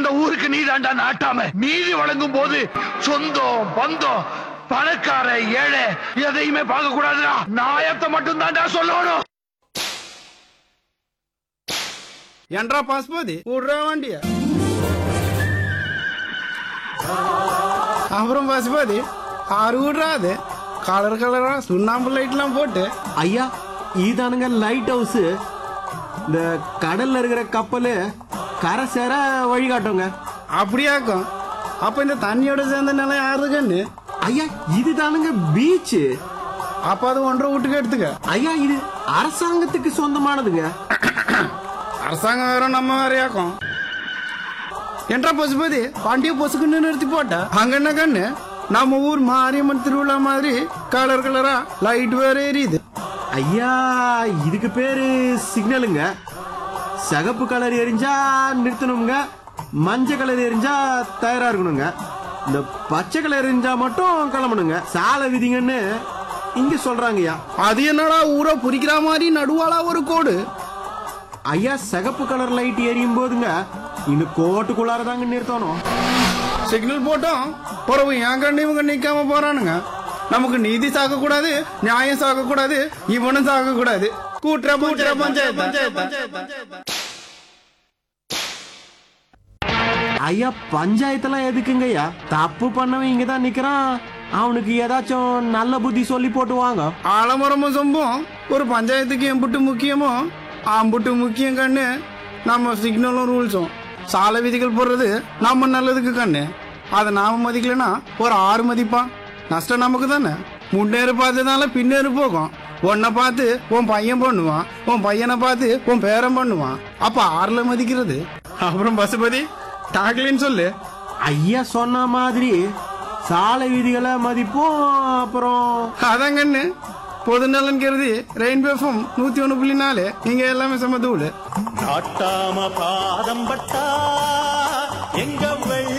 இந்த ஊருக்கு நீ தாண்டா நாட்டாம நீதி வழங்கும் போது சொந்தம் பந்தம் பணக்கார ஏழை எதையுமே பார்க்க கூடாதுடா நாயத்தை மட்டும் தாண்டா சொல்லணும் என்றா பசுபதி விடுறா வண்டிய அப்புறம் பசுபதி ஆறு விடுறாது கலர் கலரா சுண்ணாம்பு லைட்லாம் போட்டு ஐயா இதானுங்க லைட் ஹவுஸ் இந்த கடல்ல இருக்கிற கப்பல் கரை சேர வழிகாட்டுங்க அப்படியாக்கும் அப்ப இந்த தண்ணியோட சேர்ந்த நிலம் யாரு கண்ணு ஐயா இதுதானுங்க பீச் அப்ப அது ஒன்றரை வீட்டுக்கு எடுத்துக்க ஐயா இது அரசாங்கத்துக்கு சொந்தமானதுங்க அரசாங்கம் வேற நம்ம வேறையாக்கும் என்றா பசுபதி வண்டியை பொசுக்குன்னு நிறுத்தி போட்ட அங்க என்ன கண்ணு நம்ம ஊர் மாரியம்மன் திருவிழா மாதிரி கலர் கலரா லைட் வேற எரியுது ஐயா இதுக்கு பேரு சிக்னலுங்க சிகப்பு கலர் எரிஞ்சா நிறுத்தணுங்க மஞ்சள் கலர் எரிஞ்சா தயாரா இருக்கணுங்க இந்த பச்சை கலர் எரிஞ்சா மட்டும் கிளம்பணுங்க சாலை விதிங்கன்னு இங்க சொல்றாங்கய்யா அது என்னடா ஊரை புரிக்கிற மாதிரி நடுவாளா ஒரு கோடு ஐயா சிகப்பு கலர் லைட் எரியும் போதுங்க இந்த கோட்டுக்குள்ளார தாங்க நிறுத்தணும் சிக்னல் போட்டோம் பிறகு என் கண்ணு இவங்க நிக்காம போறானுங்க நமக்கு நீதி சாக்க கூடாது நியாயம் சாக்க கூடாது இவனும் சாக்க கூடாது கூட்டுற கூட்டுற பஞ்சாயத்து ஐயா பஞ்சாயத்தெல்லாம் எதுக்குங்கய்யா தப்பு பண்ணவன் இங்க தான் நிக்கிறான் அவனுக்கு ஏதாச்சும் நல்ல புத்தி சொல்லி போட்டு வாங்க ஆலமரமும் சொம்பும் ஒரு பஞ்சாயத்துக்கு எம்புட்டு முக்கியமோ ஆம்புட்டு முக்கியம் கண்ணு நம்ம சிக்னலும் ரூல்ஸும் சாலை விதிகள் போடுறது நம்ம நல்லதுக்கு கண்ணு அதை நாம மதிக்கலனா ஒரு ஆறு மதிப்பான் நஷ்டம் நமக்கு தானே முன்னேறு பார்த்ததுனால பின்னேறு போகும் உன்னை பார்த்து உன் பையன் பண்ணுவான் உன் பையனை பார்த்து உன் பேரன் பண்ணுவான் அப்ப ஆறுல மதிக்கிறது அப்புறம் பசுபதி டாக்லின்னு சொல்லு ஐயா சொன்ன மாதிரி சாலை விதிகளை மதிப்போம் அப்புறம் அதான் கண்ணு பொது நலன் கருதி ரெயின்பே எஃப்எம் நூத்தி ஒண்ணு புள்ளி நாலு நீங்க எல்லாமே சமதூள் நாட்டாம பாதம் பட்டா எங்க வெள்ள